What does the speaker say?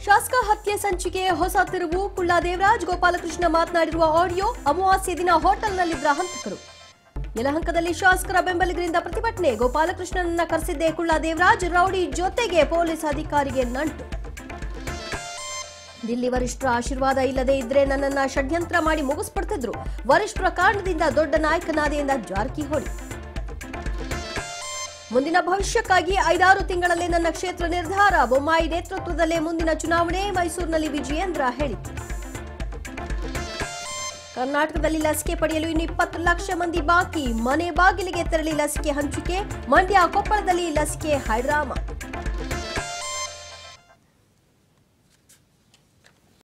ಶಾಸಕ ಹತ್ಯೆ ಸಂಚಿಕೆ ಹೊಸ ತಿರುವು ಕುಳ್ಳ ದೇವರಾಜ್ ಗೋಪಾಲಕೃಷ್ಣ ಮಾತನಾಡಿರುವ ಆಡಿಯೋ ಅಮಾವಾಸ್ಯೆ ದಿನ ಹೋಟೆಲ್ನಲ್ಲಿದ್ದ ಹಂತಕರು ಯಲಹಂಕದಲ್ಲಿ ಶಾಸಕರ ಬೆಂಬಲಿಗರಿಂದ ಪ್ರತಿಭಟನೆ ಗೋಪಾಲಕೃಷ್ಣನನ್ನ ಕರೆಸಿದ್ದೆ ಕುಳ್ಳ ದೇವರಾಜ್ ರೌಡಿ ಜೊತೆಗೆ ಪೊಲೀಸ್ ಅಧಿಕಾರಿಗೆ ನಂಟು ದಿಲ್ಲಿ ವರಿಷ್ಠರ ಆಶೀರ್ವಾದ ಇಲ್ಲದೆ ಇದ್ರೆ ನನ್ನನ್ನ ಷಡ್ಯಂತ್ರ ಮಾಡಿ ಮುಗಿಸ್ಬಿಡ್ತಿದ್ರು ವರಿಷ್ಠರ ಕಾರಣದಿಂದ ದೊಡ್ಡ ನಾಯಕನಾದೆ ಎಂದ ಜಾರಕಿಹೊಳಿ ಮುಂದಿನ ಭವಿಷ್ಯಕ್ಕಾಗಿ ಐದಾರು ತಿಂಗಳಲ್ಲೇ ನನ್ನ ಕ್ಷೇತ್ರ ನಿರ್ಧಾರ ಬೊಮ್ಮಾಯಿ ನೇತೃತ್ವದಲ್ಲೇ ಮುಂದಿನ ಚುನಾವಣೆ ಮೈಸೂರಿನಲ್ಲಿ ವಿಜಯೇಂದ್ರ ಹೇಳಿಕೆ ಕರ್ನಾಟಕದಲ್ಲಿ ಲಸಿಕೆ ಪಡೆಯಲು ಇನ್ನು ಇಪ್ಪತ್ತು ಲಕ್ಷ ಮಂದಿ ಬಾಕಿ ಮನೆ ಬಾಗಿಲಿಗೆ ತೆರಳಿ ಲಸಿಕೆ ಹಂಚಿಕೆ ಮಂಡ್ಯ ಕೊಪ್ಪಳದಲ್ಲಿ ಲಸಿಕೆ ಹೈಡ್ರಾಮಾ